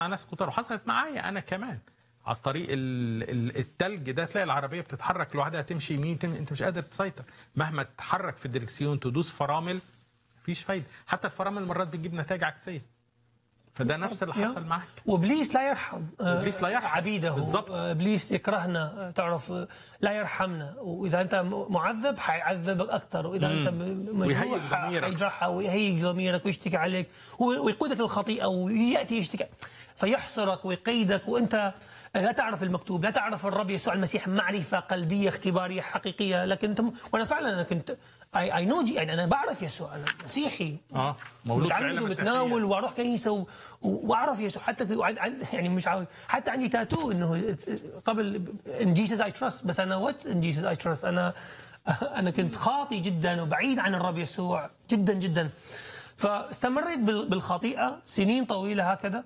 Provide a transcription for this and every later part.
معانا سكوتر وحصلت معايا انا كمان على الطريق ال- ال- التلج ده تلاقي العربيه بتتحرك لوحدها تمشي يمين تم... انت مش قادر تسيطر مهما تتحرك في الدركسيون تدوس فرامل مفيش فايده حتى الفرامل مرات بتجيب نتائج عكسيه فده نفس اللي حصل معاك وابليس لا يرحم وإبليس لا يرحم. عبيده بالضبط. ابليس يكرهنا آه، تعرف آه، لا يرحمنا واذا انت م- معذب حيعذبك اكثر واذا انت م- ويهيج مجروح ضميرك. حيجرحها ويهيج ضميرك ويشتكي عليك و- ويقودك للخطيئه وياتي يشتكي فيحصرك ويقيدك وانت لا تعرف المكتوب لا تعرف الرب يسوع المسيح معرفه قلبيه اختباريه حقيقيه لكن انت م- وانا فعلا انا كنت اي اي نو يعني انا بعرف يسوع انا مسيحي اه مولود في متعمد عيله وبتناول مسيحيه واروح كنيسه و... و... واعرف يسوع حتى وعن- عن- يعني مش عاوز حتى عندي تاتو انه قبل ان جيسس اي تراست بس انا وات ان جيسس اي تراست انا انا كنت خاطي جدا وبعيد عن الرب يسوع جدا جدا فاستمريت بال- بالخطيئه سنين طويله هكذا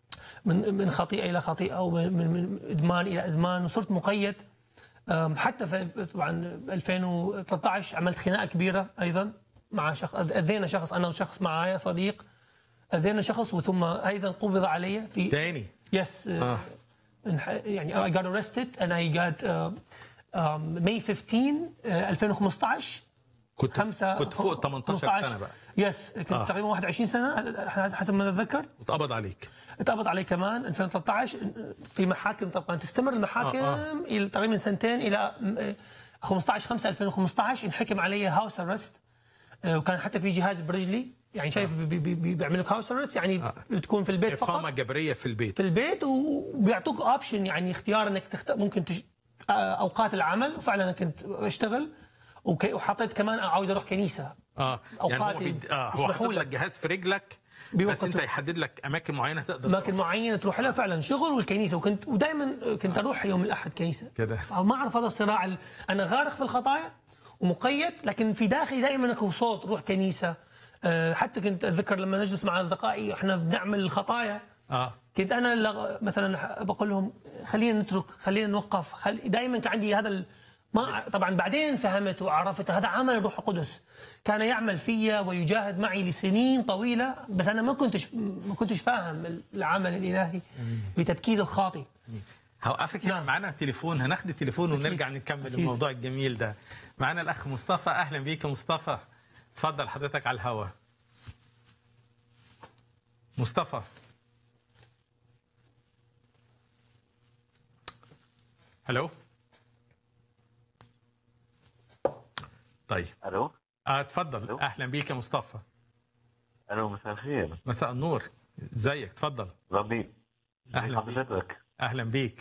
من من خطيئه الى خطيئه ومن من من ادمان الى ادمان وصرت مقيد أم، حتى في طبعا 2013 عملت خناقه كبيره ايضا مع شخص اذينا شخص انا وشخص معايا صديق اذينا شخص وثم ايضا قبض علي في تاني يس آه. يعني I got arrested and I got uh, um, May 15 uh, 2015 كنت خمسة كنت فوق 18 سنه بقى يس كنت آه. تقريبا 21 سنه حسب ما اتذكر واتقبض عليك اتقبض عليه كمان 2013 في محاكم طبعا تستمر المحاكم آه، آه. الى تقريبا سنتين الى 15 5 2015 انحكم علي هاوس ارست وكان حتى في جهاز برجلي يعني شايف بي- بي- بي- بيعمل لك هاوس ارست يعني تكون في البيت فقط اقامه جبريه في البيت في البيت وبيعطوك اوبشن يعني اختيار انك تخت... ممكن تش... آه، اوقات العمل وفعلا انا كنت اشتغل وك... وحطيت كمان عاوز اروح كنيسه اه يعني هو أوقاتي بيد... آه هو يسمحوا حاطط لك. لك جهاز في رجلك بس بيوقتوا. انت يحدد لك اماكن معينه تقدر اماكن معينه تروح لها فعلا شغل والكنيسه وكنت ودائما كنت اروح يوم الاحد كنيسه كده. ما اعرف هذا الصراع ال- انا غارق في الخطايا ومقيد لكن في داخلي دائما اكو صوت روح كنيسه أه، حتى كنت اتذكر لما نجلس مع اصدقائي احنا بنعمل الخطايا اه كنت انا اللي مثلا بقول لهم خلينا نترك خلينا نوقف خل... دائما كان عندي هذا ال... ما طبعا بعدين فهمت وعرفت هذا عمل الروح القدس كان يعمل فيا ويجاهد معي لسنين طويله بس انا ما كنتش ما كنتش فاهم العمل الالهي بتبكير الخاطي هوقفك هنا نعم. معانا تليفون هناخد التليفون ونرجع نكمل أكيد. الموضوع الجميل ده معانا الاخ مصطفى اهلا بيك يا مصطفى اتفضل حضرتك على الهوا مصطفى الو طيب الو اه اتفضل ألو. اهلا بيك يا مصطفى الو مساء الخير مساء النور ازيك اتفضل ربي أهلا بيك. حضرتك اهلا بيك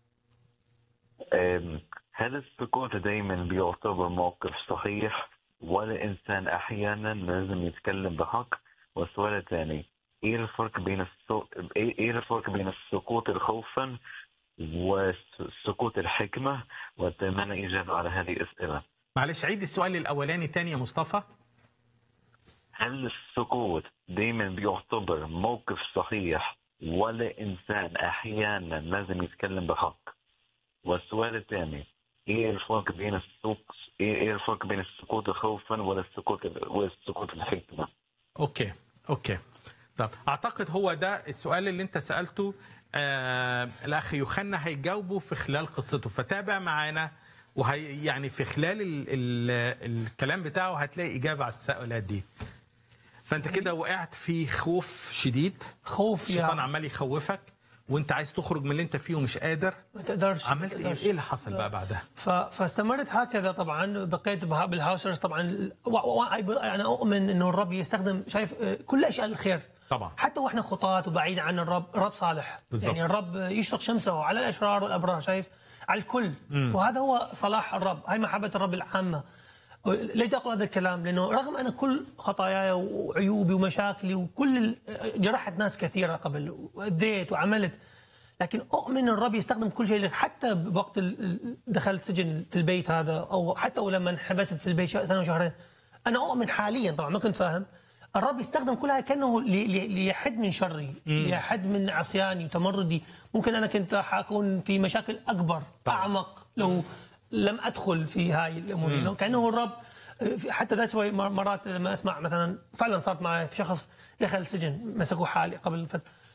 أم، هل السكوت دائما بيعتبر موقف صحيح ولا الانسان احيانا لازم يتكلم بحق والسؤال الثاني ايه الفرق بين الصوت ايه إيه الفرق بين السكوت خوفا والسكوت الحكمه واتمنى اجابه على هذه الاسئله معلش عيد السؤال الاولاني تاني يا مصطفى هل السكوت دائما بيعتبر موقف صحيح ولا انسان احيانا لازم يتكلم بحق والسؤال الثاني ايه الفرق بين السوق ايه إيه الفرق بين السكوت خوفا ولا السكوت والسكوت الحكمه اوكي اوكي طب اعتقد هو ده السؤال اللي انت سالته آه الاخ يوحنا هيجاوبه في خلال قصته فتابع معانا وهي يعني في خلال ال ال الكلام بتاعه هتلاقي اجابه على السؤالات دي فانت كده وقعت في خوف شديد خوف الشيطان يا عمال يخوفك وانت عايز تخرج من اللي انت فيه ومش قادر ما تقدرش عملت ما ايه تقدرش. ايه اللي حصل بقى بعدها ف... فاستمرت هكذا طبعا بقيت بها- بالهاوسرز طبعا و... و... يعني اؤمن انه الرب يستخدم شايف آه، كل اشياء الخير طبعا. حتى واحنا خطاة وبعيد عن الرب الرب صالح بالضبط. يعني الرب يشرق شمسه على الاشرار والابرار شايف على الكل وهذا هو صلاح الرب هاي محبه الرب العامه ليت اقول هذا الكلام لانه رغم انا كل خطاياي وعيوبي ومشاكلي وكل ال- جرحت ناس كثيره قبل واذيت وعملت لكن اؤمن الرب يستخدم كل شيء حتى بوقت ال- ال- دخلت سجن في البيت هذا او حتى ولما انحبست في البيت ش- سنه وشهرين انا اؤمن حاليا طبعا ما كنت فاهم الرب يستخدم كلها كانه لي- لي- ليحد من شري ليحد من عصياني وتمردي ممكن انا كنت راح اكون في مشاكل اكبر اعمق لو لم ادخل في هاي الامور لأنه كانه الرب حتى ذات مرات لما اسمع مثلا فعلا صارت معي في شخص دخل سجن مسكوه حالي قبل فتره